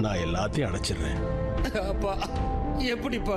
நான் எல்லாத்தையும் அடைச்சிடுறேன் அப்பா எப்படிப்பா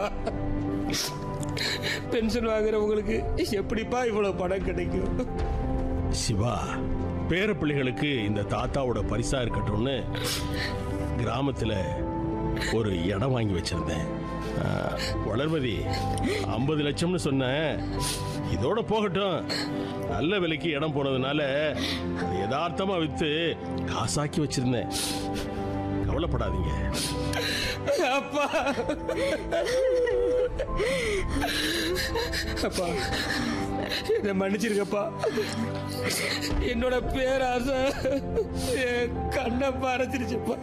பென்ஷன் வாங்குறவங்களுக்கு எப்படிப்பா இவ்வளவு பணம் கிடைக்கும் சிவா பேர பிள்ளைகளுக்கு இந்த தாத்தாவோட பரிசா இருக்கட்டும்னு கிராமத்துல ஒரு இடம் வாங்கி வச்சிருந்தேன் ஆ, வளர்மதி ஐம்பது லட்சம்னு சொன்னேன் இதோட போகட்டும் நல்ல விலைக்கு இடம் போனதுனால அதை யதார்த்தமா வித்து காசாக்கி வச்சிருந்தேன் கவலைப்படாதீங்க அப்பா அப்பா என்னை மன்னிச்சிருக்கப்பா என்னோட பேராசை என் கண்ணை பறச்சிருச்சுப்பா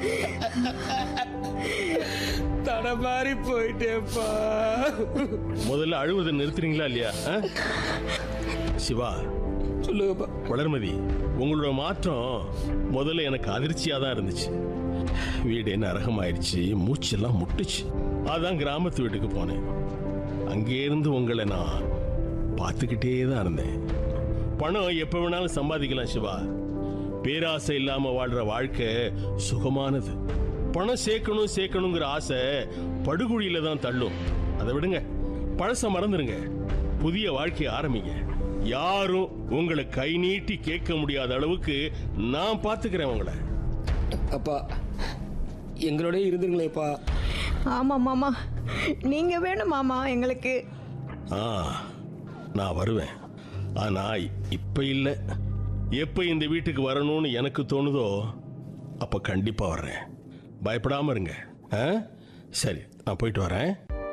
தடமாறி போயிட்டேப்பா முதல்ல அழுவதை நிறுத்துறீங்களா இல்லையா ஆ? சிவா சொல்லுங்கப்பா வளர்மதி உங்களோட மாற்றம் முதல்ல எனக்கு அதிர்ச்சியா தான் இருந்துச்சு வீடு நரகமாயிடுச்சு மூச்செல்லாம் முட்டுச்சு அதான் கிராமத்து வீட்டுக்கு போனேன் அங்கே இருந்து உங்களை நான் பார்த்துக்கிட்டே தான் இருந்தேன் பணம் எப்ப வேணாலும் சம்பாதிக்கலாம் சிவா பேராசை இல்லாம வாழ்ற வாழ்க்கை சுகமானது பணம் சேர்க்கணும் சேர்க்கணுங்கிற ஆசை படுகுழியில தான் தள்ளும் அதை விடுங்க பழச மறந்துருங்க புதிய வாழ்க்கையை ஆரம்பிங்க யாரும் உங்களை கை நீட்டி கேட்க முடியாத அளவுக்கு நான் பார்த்துக்கிறேன் உங்களை அப்பா எங்களோடய இருந்துருங்களேப்பா ஆமாம் மாமா நீங்க வேணும் மாமா எங்களுக்கு ஆ நான் வருவேன் ஆனா இப்ப இல்ல எப்ப இந்த வீட்டுக்கு வரணும்னு எனக்கு தோணுதோ அப்ப கண்டிப்பா வர்றேன் பயப்படாம இருங்க ஆ? சரி நான் போயிட்டு வரேன்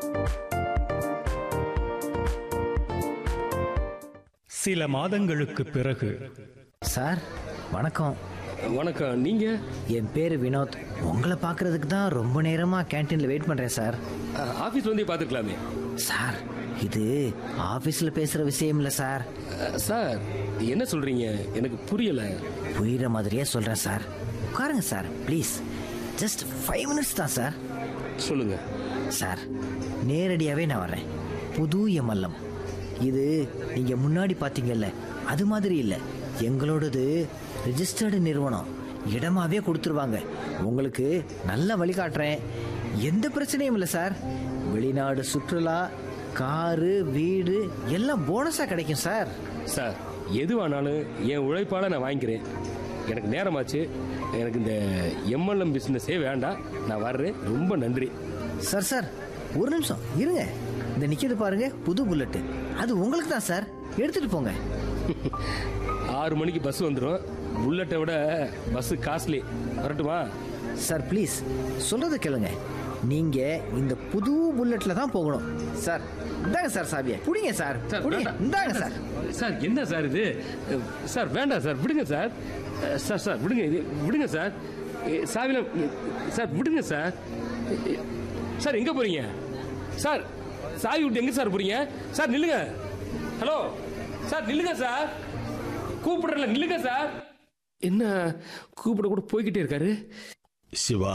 சில மாதங்களுக்கு பிறகு சார் வணக்கம் வணக்கம் நீங்க என் பேர் வினோத் உங்களை பார்க்கறதுக்கு தான் ரொம்ப நேரமாக கேன்டீனில் வெயிட் பண்ணுறேன் சார் ஆஃபீஸ் வந்து பார்த்துருக்கலாமே சார் இது ஆஃபீஸில் பேசுகிற விஷயம் இல்லை சார் சார் என்ன சொல்றீங்க எனக்கு புரியல புரிகிற மாதிரியே சொல்கிறேன் சார் உட்காருங்க sir please just five minutes தான் சார் சொல்லுங்க சார் நேரடியாகவே நான் வரேன் புது எம்எல்எம் இது நீங்கள் முன்னாடி பார்த்தீங்கல்ல அது மாதிரி இல்லை எங்களோடது ரிஜிஸ்டர்டு நிறுவனம் இடமாவே கொடுத்துருவாங்க உங்களுக்கு நல்ல வழிகாட்டுறேன் எந்த பிரச்சனையும் இல்லை சார் வெளிநாடு சுற்றுலா காரு வீடு எல்லாம் போனஸாக கிடைக்கும் சார் சார் எதுவானாலும் என் உழைப்பால நான் வாங்கிக்கிறேன் எனக்கு நேரமாச்சு எனக்கு இந்த எம்எல்எம் பிசினஸே வேண்டாம் நான் வர்றேன் ரொம்ப நன்றி சார் சார் ஒரு நிமிஷம் இருங்க இந்த நிற்கிறது பாருங்க புது புல்லட்டு அது உங்களுக்கு தான் சார் எடுத்துட்டு போங்க ஆறு மணிக்கு பஸ் வந்துடும் புல்லட்டை விட பஸ் காஸ்ட்லி வரட்டுமா சார் ப்ளீஸ் சொல்றத கேளுங்க நீங்க இந்த புது புல்லட்ல தான் போகணும் சார் இந்தாங்க சார் சாவியை புடிங்க சார் சார் புடிங்க வேண்டாம். இந்தாங்க வேண்டாம் சார் சார் என்ன சார் இது அஹ், சார் வேண்டாம் சார் விடுங்க சார் அஹ், சார் சார் விடுங்க இது விடுங்க சார் அஹ், சாவில அஹ், சார் விடுங்க சார் அஹ், சார் எங்க போறீங்க சார் சாவி விட்டு எங்க சார் போறீங்க சார் நில்லுங்க ஹலோ சார் நில்லுங்க சார் கூப்பிடுறல நில்லுங்க சார் என்ன கூப்பிட கூட போய்கிட்டே இருக்காரு சிவா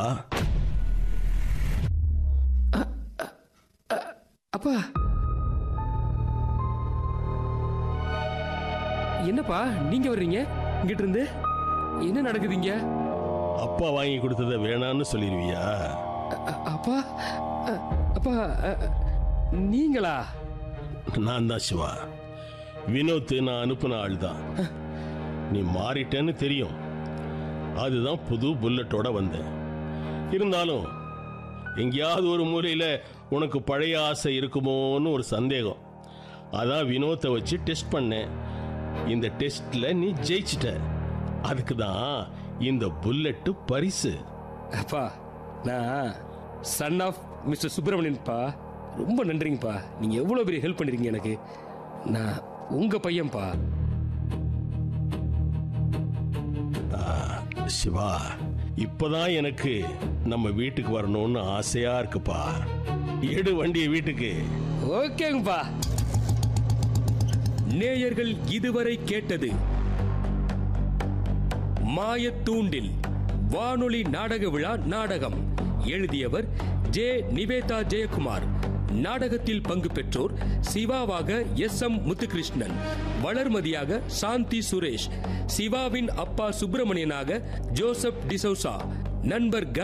அப்பா என்னப்பா நீங்க வர்றீங்க இங்கிட்டு இருந்து என்ன நடக்குதுங்க அப்பா வாங்கி கொடுத்ததை வேணான்னு சொல்லிடுவியா அ- அப்பா அ- அப்பா அ- நீங்களா நான் தான் சிவா வினோத் நான் அனுப்புன ஆள் தான் நீ மாறிட்டேன்னு தெரியும் அதுதான் புது புல்லட்டோட வந்தேன் இருந்தாலும் எங்கேயாவது ஒரு மூலையில் உனக்கு பழைய ஆசை இருக்குமோன்னு ஒரு சந்தேகம் அதான் வினோத்தை வச்சு டெஸ்ட் பண்ணேன் இந்த டெஸ்ட்ல நீ ஜெயிச்சிட்ட அதுக்கு தான் இந்த புல்லட்டு பரிசு அப்பா நான் சன் ஆஃப் மிஸ்டர் சுப்பிரமணியன்ப்பா ரொம்ப நன்றிங்கப்பா நீங்க எவ்வளவு பெரிய ஹெல்ப் பண்ணிருக்கீங்க எனக்கு நான் உங்க பையன்ப்பா சிவா இப்பதான் எனக்கு நம்ம வீட்டுக்கு வரணும்னு ஆசையா இருக்குப்பா எடு வண்டியை வீட்டுக்கு ஓகேங்கப்பா நேயர்கள் இதுவரை கேட்டது மாயத்தூண்டில் வானொலி நாடக விழா நாடகம் எழுதியவர் ஜே நிவேதா ஜெயக்குமார் நாடகத்தில் பங்கு பெற்றோர் சிவாவாக எஸ் எம் முத்துகிருஷ்ணன் வளர்மதியாக சாந்தி சுரேஷ் சிவாவின் அப்பா சுப்பிரமணியனாக ஜோசப் டிசௌசா நண்பர்